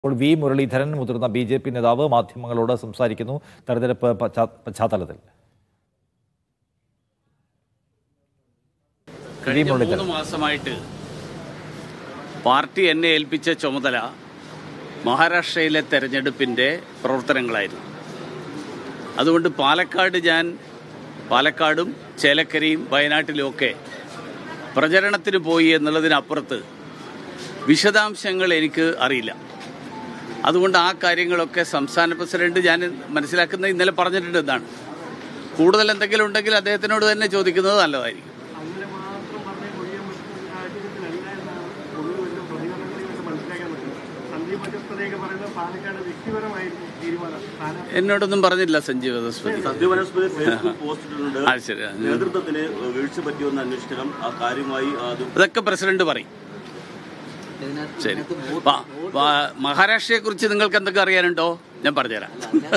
ഇപ്പോൾ വി മുരളീധരൻ മുതിർന്ന B J P നേതാവ് മാധ്യമങ്ങളോട് സംസാരിക്കുന്നു തെരഞ്ഞെടുപ്പ് പശ്ചാ- പശ്ചാത്തലത്തിൽ കഴിഞ്ഞ മുരളീധരൻ. മൂന്ന് മാസമായിട്ട് പാർട്ടി എന്നെ ഏൽപ്പിച്ച ചുമതല മഹാരാഷ്ട്രയിലെ തെരഞ്ഞെടുപ്പിൻ്റെ പ്രവർത്തനങ്ങളായിരുന്നു അതുകൊണ്ട് പാലക്കാട് ഞാൻ പാലക്കാടും ചേലക്കരയും വയനാട്ടിലുമൊക്കെ പ്രചരണത്തിന് പോയി എന്നുള്ളതിനപ്പുറത്ത് വിശദാംശങ്ങൾ എനിക്ക് അറിയില്ല അതുകൊണ്ട് ആ കാര്യങ്ങളൊക്കെ സംസ്ഥാന പ്രസിഡന്റ് ഞാൻ മനസ്സിലാക്കുന്ന ഇന്നലെ പറഞ്ഞിട്ടുണ്ട് എന്നാണ് കൂടുതൽ എന്തെങ്കിലും ഉണ്ടെങ്കിൽ അദ്ദേഹത്തിനോട് തന്നെ ചോദിക്കുന്നത് നല്ലതായിരിക്കും അങ്ങനെ മാത്രം പറഞ്ഞ് ഒഴിയാൻ പറ്റുന്ന ഒരു സാഹചര്യത്തിലല്ല എന്നാണ് പൊതുവെ വരുന്ന പ്രതികരണങ്ങളിൽ നിന്ന് മനസ്സിലാക്കാൻ പറ്റുന്നത് സന്ദീപ് മധ്യസ്ഥതയൊക്കെ പറയുന്നത് പാലക്കാട് വ്യക്തിപരമായിരുന്നു തീരുമാനം സ്ഥാനാർത്ഥി എന്നോടൊന്നും പറഞ്ഞില്ല സഞ്ജീവ് വനസ്പതി സത്യവനസ്പതി ഫേസ്ബുക്ക് പോസ്റ്റിട്ടുണ്ട് ആ ശരി നേതൃത്വത്തിന് വീഴ്ച പറ്റിയൊന്ന് അന്വേഷിക്കണം ആ കാര്യമായി അത് അതൊക്കെ പ്രസിഡന്റ് പറയും ശരി പ- പ- മഹാരാഷ്ട്രയെ കുറിച്ച് നിങ്ങൾക്ക് എന്തൊക്കെ അറിയാനുണ്ടോ ഞാൻ പറഞ്ഞുതരാം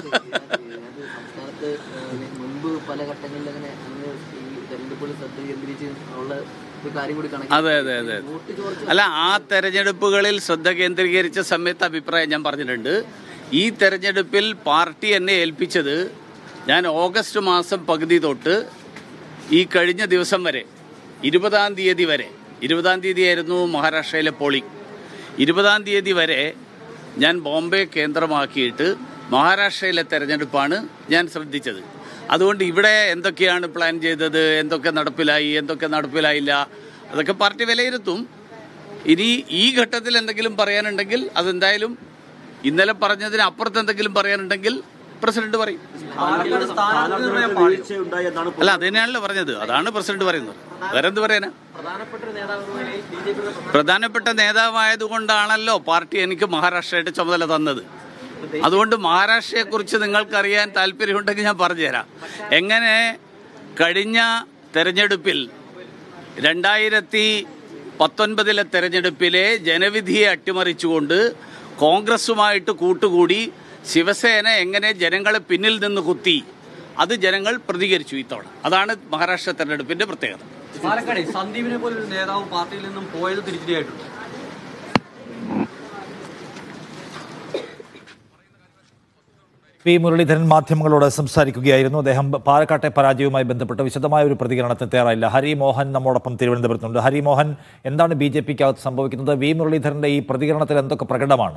സംസ്ഥാനത്ത് ഏഹ്, മുൻപ് പല ഘട്ടങ്ങളിൽ അങ്ങനെ അങ്ങ് ഈ തെരഞ്ഞെടുപ്പുകൾ ശ്രദ്ധ കേന്ദ്രീകരിച്ച് ഉള്ള ഒരു കാര്യം കൂടി കണക്കിൽ അതെ അതെ അതെ വോട്ട് ചോർച്ച അല്ല ആ തെരഞ്ഞെടുപ്പുകളിൽ ശ്രദ്ധ കേന്ദ്രീകരിച്ച സമയത്ത് അഭിപ്രായം ഞാൻ പറഞ്ഞിട്ടുണ്ട് ഈ തെരഞ്ഞെടുപ്പിൽ പാർട്ടി എന്നെ ഏൽപ്പിച്ചത് ഞാൻ ഓഗസ്റ്റ് മാസം പകുതി തൊട്ട് ഈ കഴിഞ്ഞ ദിവസം വരെ ഇരുപതാം തീയതി വരെ ഇരുപതാം തീയതി ആയിരുന്നു മഹാരാഷ്ട്രയിലെ പോളിംഗ് ഇരുപതാം തീയതി വരെ ഞാൻ ബോംബെ കേന്ദ്രമാക്കിയിട്ട് മഹാരാഷ്ട്രയിലെ തെരഞ്ഞെടുപ്പാണ് ഞാൻ ശ്രദ്ധിച്ചത് അതുകൊണ്ട് ഇവിടെ എന്തൊക്കെയാണ് പ്ലാൻ ചെയ്തത് എന്തൊക്കെ നടപ്പിലായി എന്തൊക്കെ നടപ്പിലായില്ല അതൊക്കെ പാർട്ടി വിലയിരുത്തും ഇനി ഈ ഘട്ടത്തിൽ എന്തെങ്കിലും പറയാനുണ്ടെങ്കിൽ അതെന്തായാലും ഇന്നലെ പറഞ്ഞതിന് അപ്പുറത്ത് എന്തെങ്കിലും പറയാനുണ്ടെങ്കിൽ പ്രസിഡന്റ് പറയും വീഴ്ച ഉണ്ടായി എന്നാണ് അല്ല അത് തന്നെയാണല്ലോ പറഞ്ഞത് അതാണ് പ്രസിഡന്റ് പറയുന്നത് വേറെ എന്ത് പറയാനാ പ്രധാനപ്പെട്ട ഒരു നേതാവ് എന്ന നിലയിൽ ബി ജെ പിയുടെ പ്രധാനപ്പെട്ട നേതാവായതുകൊണ്ടാണല്ലോ പാർട്ടി എനിക്ക് മഹാരാഷ്ട്രയുടെ ചുമതല തന്നത് അതുകൊണ്ട് മഹാരാഷ്ട്രയെക്കുറിച്ച് നിങ്ങൾക്കറിയാൻ താല്പര്യമുണ്ടെങ്കിൽ ഞാൻ പറഞ്ഞുതരാം എങ്ങനെ കഴിഞ്ഞ തെരഞ്ഞെടുപ്പിൽ രണ്ടായിരത്തി പത്തൊൻപതിലെ തെരഞ്ഞെടുപ്പിലെ ജനവിധിയെ അട്ടിമറിച്ചുകൊണ്ട് കോൺഗ്രസുമായിട്ട് കൂട്ടുകൂടി ശിവസേന എങ്ങനെ ജനങ്ങളെ പിന്നിൽ നിന്ന് കുത്തി അത് ജനങ്ങൾ പ്രതികരിച്ചു ഇത്തവണ അതാണ് മഹാരാഷ്ട്ര തെരഞ്ഞെടുപ്പിന്റെ പ്രത്യേകത പാലക്കാട് സന്ദീപിനെ പോലെ ഒരു നേതാവ് പാർട്ടിയിൽ നിന്നും പോയത് തിരിച്ചടിയായിട്ടുണ്ട് വി മുരളീധരൻ മാധ്യമങ്ങളോട് സംസാരിക്കുകയായിരുന്നു അദ്ദേഹം പാലക്കാട്ടെ പരാജയവുമായി ബന്ധപ്പെട്ട് വിശദമായ ഒരു പ്രതികരണത്തിന് തയ്യാറായില്ല ഹരി മോഹൻ നമ്മോടൊപ്പം തിരുവനന്തപുരത്തുണ്ട് ഹരി മോഹൻ എന്താണ് ബി ജെ പിക്കകത്ത് സംഭവിക്കുന്നത് വി മുരളീധരന്റെ ഈ പ്രതികരണത്തിൽ എന്തൊക്കെ പ്രകടമാണ്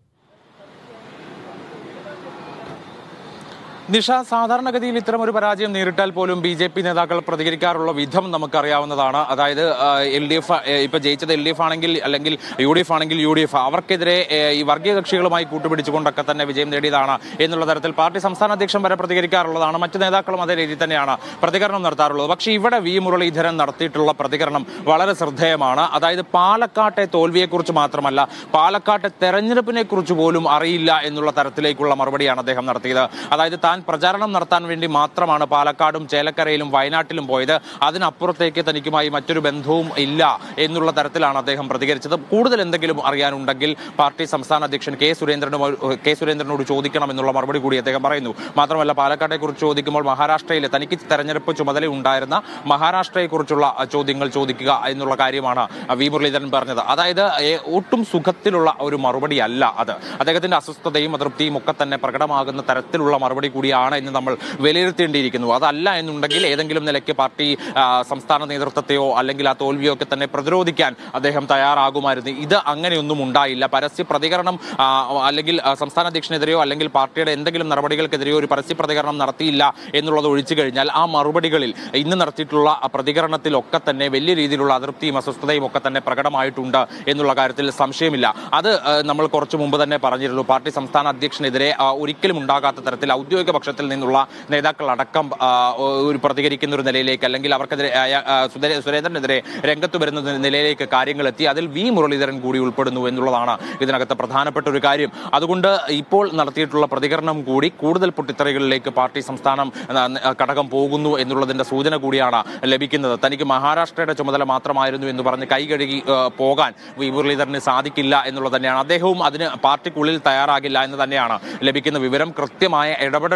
നിഷ സാധാരണഗതിയിൽ ഇത്തരം ഒരു പരാജയം നേരിട്ടാൽ പോലും ബി ജെ പി നേതാക്കൾ പ്രതികരിക്കാറുള്ള വിധം നമുക്കറിയാവുന്നതാണ് അതായത് എൽ ഡി എഫ് ഇപ്പൊ ജയിച്ചത് എൽ ഡി എഫ് ആണെങ്കിൽ അല്ലെങ്കിൽ യു ഡി എഫ് ആണെങ്കിൽ യു ഡി എഫ് അവർക്കെതിരെ ഏഹ്, ഈ വർഗീയ കക്ഷികളുമായി കൂട്ടുപിടിച്ചുകൊണ്ടൊക്കെ തന്നെ വിജയം നേടിയതാണ് എന്നുള്ള തരത്തിൽ പാർട്ടി സംസ്ഥാന അധ്യക്ഷൻ വരെ പ്രതികരിക്കാറുള്ളതാണ് മറ്റു നേതാക്കളും അതേ രീതിയിൽ തന്നെയാണ് പ്രതികരണം നടത്താറുള്ളത് പക്ഷേ ഇവിടെ വി മുരളീധരൻ നടത്തിയിട്ടുള്ള പ്രതികരണം വളരെ ശ്രദ്ധേയമാണ് അതായത് പാലക്കാട്ടെ തോൽവിയെക്കുറിച്ച് മാത്രമല്ല പാലക്കാട്ടെ തെരഞ്ഞെടുപ്പിനെ കുറിച്ച് പോലും അറിയില്ല എന്നുള്ള തരത്തിലേക്കുള്ള മറുപടിയാണ് അദ്ദേഹം നടത്തിയത് അതായത് താൻ പ്രചാരണം നടത്താൻ വേണ്ടി മാത്രമാണ് പാലക്കാടും ചേലക്കരയിലും വയനാട്ടിലും പോയത് അതിനപ്പുറത്തേക്ക് തനിക്കുമായി മറ്റൊരു ബന്ധവും ഇല്ല എന്നുള്ള തരത്തിലാണ് അദ്ദേഹം പ്രതികരിച്ചത് കൂടുതൽ എന്തെങ്കിലും അറിയാനുണ്ടെങ്കിൽ പാർട്ടി സംസ്ഥാന അധ്യക്ഷൻ കെ സുരേന്ദ്രനോട് കെ സുരേന്ദ്രനോട് ചോദിക്കണം എന്നുള്ള മറുപടി കൂടി അദ്ദേഹം പറയുന്നു മാത്രമല്ല പാലക്കാട്ടെ കുറിച്ച് ചോദിക്കുമ്പോൾ മഹാരാഷ്ട്രയിലെ തനിക്ക് തെരഞ്ഞെടുപ്പ് ചുമതല ഉണ്ടായിരുന്ന മഹാരാഷ്ട്രയെ കുറിച്ചുള്ള ചോദ്യങ്ങൾ ചോദിക്കുക എന്നുള്ള കാര്യമാണ് വി മുരളീധരൻ പറഞ്ഞത് അതായത് ഏ, ഒട്ടും സുഖത്തിലുള്ള ഒരു മറുപടി അല്ല അത് അദ്ദേഹത്തിന്റെ അസ്വസ്ഥതയും അതൃപ്തിയും ഒക്കെ തന്നെ പ്രകടമാകുന്ന തരത്തിലുള്ള മറുപടി കൂടിയാണ് എന്ന് നമ്മൾ വിലയിരുത്തേണ്ടിയിരിക്കുന്നു അതല്ല എന്നുണ്ടെങ്കിൽ ഏതെങ്കിലും നിലയ്ക്ക് പാർട്ടി ആ, സംസ്ഥാന നേതൃത്വത്തെയോ അല്ലെങ്കിൽ ആ തോൽവിയോ ഒക്കെ തന്നെ പ്രതിരോധിക്കാൻ അദ്ദേഹം തയ്യാറാകുമായിരുന്നു ഇത് അങ്ങനെയൊന്നും ഉണ്ടായില്ല പരസ്യ പ്രതികരണം ആ, അല്ലെങ്കിൽ ആ, സംസ്ഥാന അധ്യക്ഷനെതിരെയോ അല്ലെങ്കിൽ പാർട്ടിയുടെ എന്തെങ്കിലും നടപടികൾക്കെതിരെയോ ഒരു പരസ്യ പ്രതികരണം നടത്തിയില്ല എന്നുള്ളത് ഒഴിച്ചു കഴിഞ്ഞാൽ ആ മറുപടികളിൽ ഇന്ന് നടത്തിയിട്ടുള്ള ആ പ്രതികരണത്തിലൊക്കെ തന്നെ വലിയ രീതിയിലുള്ള അതൃപ്തിയും അസ്വസ്ഥതയും ഒക്കെ തന്നെ പ്രകടമായിട്ടുണ്ട് എന്നുള്ള കാര്യത്തിൽ സംശയമില്ല അത് ആ, നമ്മൾ കുറച്ചു മുമ്പ് തന്നെ പറഞ്ഞിരുന്നു പാർട്ടി സംസ്ഥാന അധ്യക്ഷനെതിരെ ആ, ഒരിക്കലും ഉണ്ടാകാത്ത തരത്തിൽ ഔദ്യോഗിക പക്ഷത്തിൽ നിന്നുള്ള നേതാക്കൾ അടക്കം ആ, ഒരു പ്രതികരിക്കുന്ന ഒരു നിലയിലേക്ക് അല്ലെങ്കിൽ അവർക്കെതിരെ ആ, ആ, സുരേ- സുരേന്ദ്രനെതിരെ രംഗത്ത് വരുന്ന നിലയിലേക്ക് കാര്യങ്ങൾ എത്തി അതിൽ വി മുരളീധരൻ കൂടി ഉൾപ്പെടുന്നു എന്നുള്ളതാണ് ഇതിനകത്ത് പ്രധാനപ്പെട്ട ഒരു കാര്യം അതുകൊണ്ട് ഇപ്പോൾ നടത്തിയിട്ടുള്ള പ്രതികരണം കൂടി കൂടുതൽ പൊട്ടിത്തെറികളിലേക്ക് പാർട്ടി സംസ്ഥാനം ആ, ഘടകം പോകുന്നു എന്നുള്ളതിന്റെ സൂചന കൂടിയാണ് ലഭിക്കുന്നത് തനിക്ക് മഹാരാഷ്ട്രയുടെ ചുമതല മാത്രമായിരുന്നു എന്ന് പറഞ്ഞ് കൈകഴുകി ആ, പോകാൻ വി മുരളീധരന് സാധിക്കില്ല എന്നുള്ളത് തന്നെയാണ് അദ്ദേഹവും അതിന് പാർട്ടിക്കുള്ളിൽ തയ്യാറാകില്ല എന്ന് തന്നെയാണ് ലഭിക്കുന്ന വിവരം കൃത്യമായ ഇടപെടലുകൾ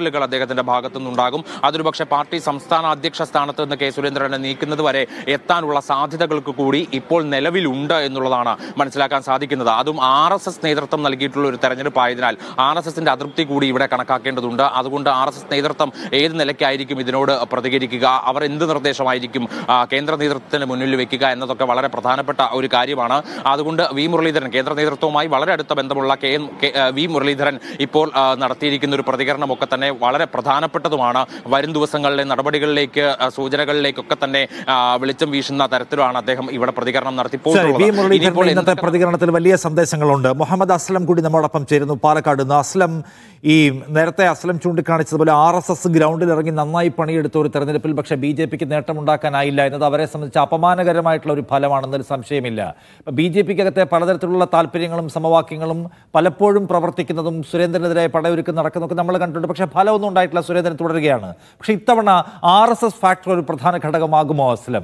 ഇടപെടലുകൾ അദ്ദേഹത്തിന്റെ ഭാഗത്തു നിന്നുണ്ടാകും അതൊരു പക്ഷേ പാർട്ടി സംസ്ഥാന അധ്യക്ഷ സ്ഥാനത്ത് നിന്ന് കെ സുരേന്ദ്രനെ നീക്കുന്നത് വരെ എത്താനുള്ള സാധ്യതകൾക്ക് കൂടി ഇപ്പോൾ നിലവിലുണ്ട് എന്നുള്ളതാണ് മനസ്സിലാക്കാൻ സാധിക്കുന്നത് അതും ആർ എസ് എസ് നേതൃത്വം നൽകിയിട്ടുള്ള ഒരു തെരഞ്ഞെടുപ്പ് ആയതിനാൽ ആർ എസ് എസിന്റെ അതൃപ്തി കൂടി ഇവിടെ കണക്കാക്കേണ്ടതുണ്ട് അതുകൊണ്ട് ആർ എസ് എസ് നേതൃത്വം ഏത് നിലയ്ക്കായിരിക്കും ഇതിനോട് പ്രതികരിക്കുക അവർ എന്ത് നിർദ്ദേശമായിരിക്കും ആ, കേന്ദ്ര നേതൃത്വത്തിന് മുന്നിൽ വെക്കുക എന്നതൊക്കെ വളരെ പ്രധാനപ്പെട്ട ഒരു കാര്യമാണ് അതുകൊണ്ട് വി മുരളീധരൻ കേന്ദ്ര നേതൃത്വവുമായി വളരെ അടുത്ത ബന്ധമുള്ള കെ എം- കെ- ആ, വി മുരളീധരൻ ഇപ്പോൾ ആ, നടത്തിയിരിക്കുന്ന ഒരു പ്രതികരണമൊക്കെ തന്നെ വളരെ പ്രധാനപ്പെട്ടതുമാണ് വരും ദിവസങ്ങളിലെ നടപടികളിലേക്ക് ആ, സൂചനകളിലേക്കൊക്കെ തന്നെ ആ, വെളിച്ചം വീശുന്ന തരത്തിലാണ് അദ്ദേഹം ഇവിടെ പ്രതികരണം ശരി വി നടത്തിപ്പോയിട്ടുള്ളത് മുരളീധരൻ ഇനിയിപ്പോൾ ഇന്നത്തെ എന്തൊക്കെ പ്രതികരണത്തിൽ വലിയ സന്ദേശങ്ങളുണ്ട് മുഹമ്മദ് അസ്ലം കൂടി നമ്മോടൊപ്പം ചേരുന്നു പാലക്കാട് നിന്ന് അസ്ലം ഈ നേരത്തെ അസ്ലം ചൂണ്ടിക്കാണിച്ചതുപോലെ ആർ എസ് എസ് ഗ്രൗണ്ടിൽ ഇറങ്ങി നന്നായി പണിയെടുത്ത ഒരു തെരഞ്ഞെടുപ്പിൽ പക്ഷേ ബി ജെ പിക്ക് നേട്ടമുണ്ടാക്കാനായില്ല എന്നത് അവരെ സംബന്ധിച്ച് അപമാനകരമായിട്ടുള്ള ഒരു ഫലമാണെന്നൊരു സംശയമില്ല ബി ജെ പിക്കകത്തെ പലതരത്തിലുള്ള താല്പര്യങ്ങളും സമവാക്യങ്ങളും പലപ്പോഴും പ്രവർത്തിക്കുന്നതും സുരേന്ദ്രനെതിരെ പടയൊരുക്കം നടക്കുന്നതൊക്കെ നമ്മൾ കണ്ടിട്ടുണ്ട് പക്ഷേ ഫലമൊന്നും ഉണ്ടായിട്ടില്ല സുരേന്ദ്രൻ തുടരുകയാണ് പക്ഷേ ഇത്തവണ ആർ എസ് എസ് ഫാക്ടർ ഒരു പ്രധാന ഘടകമാകുമോ അസ്ലം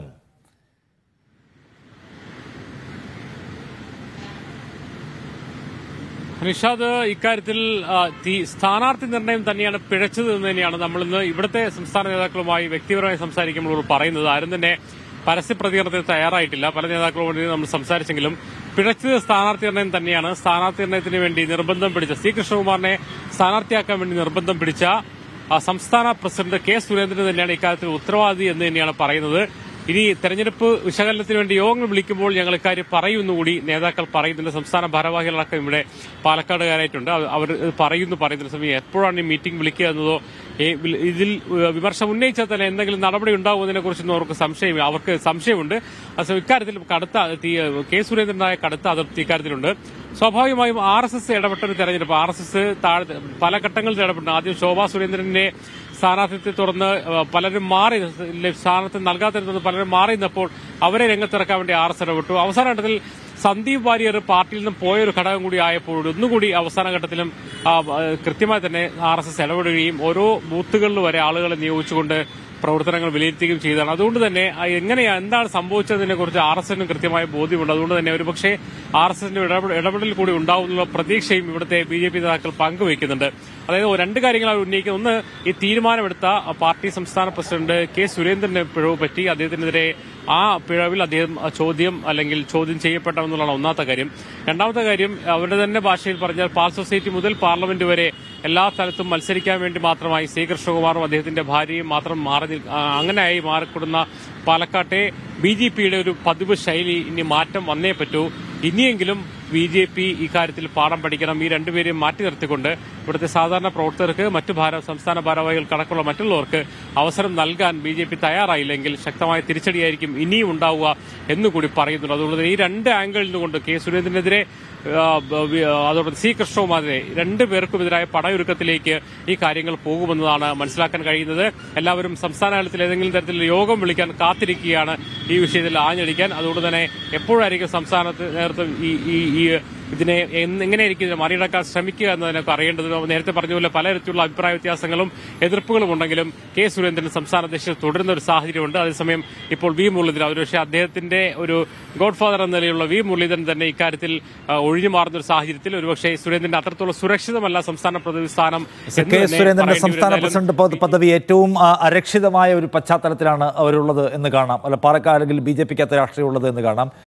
നിഷാദ് ഇക്കാര്യത്തിൽ ആ, തീ- സ്ഥാനാർത്ഥി നിർണയം തന്നെയാണ് പിഴച്ചത് എന്ന് തന്നെയാണ് നമ്മൾ ഇന്ന് ഇവിടുത്തെ സംസ്ഥാന നേതാക്കളുമായി വ്യക്തിപരമായി സംസാരിക്കുമ്പോൾ പറയുന്നത് ആരും തന്നെ പരസ്യ പ്രതികരണത്തിന് തയ്യാറായിട്ടില്ല പല നേതാക്കളോട് നമ്മൾ സംസാരിച്ചെങ്കിലും പിഴച്ചത് സ്ഥാനാർത്ഥി നിർണയം തന്നെയാണ് സ്ഥാനാർത്ഥി നിർണയത്തിന് വേണ്ടി നിർബന്ധം പിടിച്ച സി കൃഷ്ണകുമാറിനെ സ്ഥാനാർത്ഥിയാക്കാൻ വേണ്ടി നിർബന്ധം പിടിച്ച ആ, സംസ്ഥാന പ്രസിഡന്റ് കെ സുരേന്ദ്രൻ തന്നെയാണ് ഇക്കാര്യത്തിൽ ഉത്തരവാദി എന്ന് തന്നെയാണ് പറയുന്നത് ഇനി തെരഞ്ഞെടുപ്പ് വിശകലനത്തിന് വേണ്ടി യോഗങ്ങൾ വിളിക്കുമ്പോൾ ഞങ്ങൾ ഇക്കാര്യം പറയുന്നുകൂടി നേതാക്കൾ പറയുന്നുണ്ട് സംസ്ഥാന ഭാരവാഹികളടക്കം ഇവിടെ പാലക്കാടുകാരായിട്ടുണ്ട് അവ- അവർ ഇത് പറയുന്നു പറയുന്ന സമയം എപ്പോഴാണ് ഈ മീറ്റിംഗ് വിളിക്കുക എന്നതോ ഏ, വിൽ- ഇതിൽ ഏഹ്, വിമർശനം ഉന്നയിച്ചാൽ തന്നെ എന്തെങ്കിലും നടപടി ഉണ്ടാകുന്നതിനെ കുറിച്ചൊന്നും അവർക്ക് സംശയം അവർക്ക് സംശയമുണ്ട് അതേസമയം ഇക്കാര്യത്തിൽ കടുത്ത തീ- കെ സുരേന്ദ്രനായ കടുത്ത അതൃപ്തി ഇക്കാര്യത്തിലുണ്ട് സ്വാഭാവികമായും ആർ എസ് എസ് ഇടപെട്ട ഒരു തെരഞ്ഞെടുപ്പ് ആർ എസ് എസ് താഴെ പല ഘട്ടങ്ങളിൽ ഇടപെട്ടു ആദ്യം ശോഭാ സുരേന്ദ്രന്റെ സ്ഥാനാർത്ഥിത്വത്തെ തുടർന്ന് ഏഹ്, പലരും മാറി സ്ഥാനത്ത് നൽകാത്തതിനെ തുടർന്ന് പലരും മാറി നിന്നപ്പോൾ അവരെ രംഗത്തിറക്കാൻ വേണ്ടി ആർ എസ് ഇടപെട്ടു അവസാന ഘട്ടത്തിൽ സന്ദീപ് വാര്യർ പാർട്ടിയിൽ നിന്നും പോയ ഒരു ഘടകം കൂടി ആയപ്പോൾ ഒന്നുകൂടി അവസാന ഘട്ടത്തിലും ആ, ഏഹ്, കൃത്യമായി തന്നെ ആർ എസ് എസ് ഇടപെടുകയും ഓരോ ബൂത്തുകളിൽ വരെ ആളുകളെ നിയോഗിച്ചുകൊണ്ട് പ്രവർത്തനങ്ങൾ വിലയിരുത്തുകയും ചെയ്തതാണ് അതുകൊണ്ട് തന്നെ ആ എങ്ങനെയാ എന്താണ് സംഭവിച്ചതിനെ കുറിച്ച് ആർ എസ് എസിനും കൃത്യമായ ബോധ്യമുണ്ട് അതുകൊണ്ട് തന്നെ ഒരുപക്ഷെ ആർ എസ് എസിന്റെ ഇടപെടൽ കൂടി ഉണ്ടാവുന്നുള്ള പ്രതീക്ഷയും ഇവിടുത്തെ ബി ജെ പി നേതാക്കൾ പങ്കുവയ്ക്കുന്നുണ്ട് അതായത് രണ്ട് കാര്യങ്ങളാണ് ഉന്നയിക്കുന്നത് ഒന്ന് ഈ തീരുമാനമെടുത്ത പാർട്ടി സംസ്ഥാന പ്രസിഡന്റ് കെ സുരേന്ദ്രന് പിഴവ് പറ്റി അദ്ദേഹത്തിനെതിരെ ആ പിഴവിൽ അദ്ദേഹം ചോദ്യം അല്ലെങ്കിൽ ചോദ്യം ചെയ്യപ്പെട്ടെന്നുള്ളതാണ് ഒന്നാമത്തെ കാര്യം രണ്ടാമത്തെ കാര്യം അവരുടെ തന്നെ ഭാഷയിൽ പറഞ്ഞാൽ പാൽ സൊസൈറ്റി മുതൽ പാർലമെന്റ് വരെ എല്ലാ സ്ഥലത്തും മത്സരിക്കാൻ വേണ്ടി മാത്രമായി സി കൃഷ്ണകുമാറും അദ്ദേഹത്തിന്റെ ഭാര്യയും മാത്രം മാറി നിൽ- ആ, അങ്ങനെയായി മാറിക്കൊടുന്ന പാലക്കാട്ടെ ബി ജെ പിയുടെ ഒരു പതിവ് ശൈലി ഇനി മാറ്റം വന്നേ പറ്റൂ ഇനിയെങ്കിലും ബി ജെ പി ഇക്കാര്യത്തിൽ പാഠം പഠിക്കണം ഈ രണ്ടുപേരെയും മാറ്റി നിർത്തിക്കൊണ്ട് ഇവിടുത്തെ സാധാരണ പ്രവർത്തകർക്ക് മറ്റു ഭാര സംസ്ഥാന ഭാരവാഹികൾക്ക് അടക്കമുള്ള മറ്റുള്ളവർക്ക് അവസരം നൽകാൻ ബി ജെ പി തയ്യാറായില്ലെങ്കിൽ ശക്തമായ തിരിച്ചടിയായിരിക്കും ഇനിയും ഉണ്ടാവുക എന്നുകൂടി പറയുന്നുണ്ട് അതുകൊണ്ട് തന്നെ ഈ രണ്ട് ആംഗിളിൽ നിന്നുകൊണ്ട് കെ സുരേന്ദ്രനെതിരെ ആ, ബ- വി- അതോടൊപ്പം സി കൃഷ്ണകുമാറിനെ രണ്ടുപേർക്കുമെതിരായ പടയൊരുക്കത്തിലേക്ക് ഈ കാര്യങ്ങൾ പോകുമെന്നതാണ് മനസ്സിലാക്കാൻ കഴിയുന്നത് എല്ലാവരും സംസ്ഥാന തലത്തിൽ ഏതെങ്കിലും തരത്തിൽ യോഗം വിളിക്കാൻ കാത്തിരിക്കുകയാണ് ഈ വിഷയത്തിൽ ആഞ്ഞടിക്കാൻ അതുകൊണ്ട് തന്നെ എപ്പോഴായിരിക്കും സംസ്ഥാനത്ത് നേതൃത്വം ഈ ഈ ഈ ഇതിനെ എന്ന് എങ്ങനെയായിരിക്കും ഇതിനെ മറികടക്കാൻ ശ്രമിക്കുക എന്നതിനൊക്കെ അറിയേണ്ടത് നേരത്തെ പറഞ്ഞ പോലെ പലതരത്തിലുള്ള അഭിപ്രായ വ്യത്യാസങ്ങളും എതിർപ്പുകളും ഉണ്ടെങ്കിലും കെ സുരേന്ദ്രൻ സംസ്ഥാന അധ്യക്ഷൻ തുടരുന്ന ഒരു സാഹചര്യമുണ്ട് അതേസമയം ഇപ്പോൾ വി മുരളീധരൻ ഒരുപക്ഷെ അദ്ദേഹത്തിന്റെ ഒരു ഗോഡ് ഫാദർ എന്ന നിലയിലുള്ള വി മുരളീധരൻ തന്നെ ഇക്കാര്യത്തിൽ ആ, ഒഴിഞ്ഞു മാറുന്ന ഒരു സാഹചര്യത്തിൽ ഒരുപക്ഷെ സുരേന്ദ്രന്റെ അത്രത്തോളം സുരക്ഷിതമല്ല സംസ്ഥാന പ്രതിനിധി സ്ഥാനം എന്ന് കെ തന്നെ സുരേന്ദ്രന്റെ പറയേണ്ടി സംസ്ഥാന വരും. പ്രസിഡന്റ് പദ- പദവി ഏറ്റവും ആ, അരക്ഷിതമായ ഒരു പശ്ചാത്തലത്തിലാണ് അവരുള്ളത് എന്ന് കാണാം അല്ല പാലക്കാട് അല്ലെങ്കിൽ ബി ജെ പിക്കകത്ത് രാഷ്ട്രീയം ഉള്ളത് എന്ന് കാണാം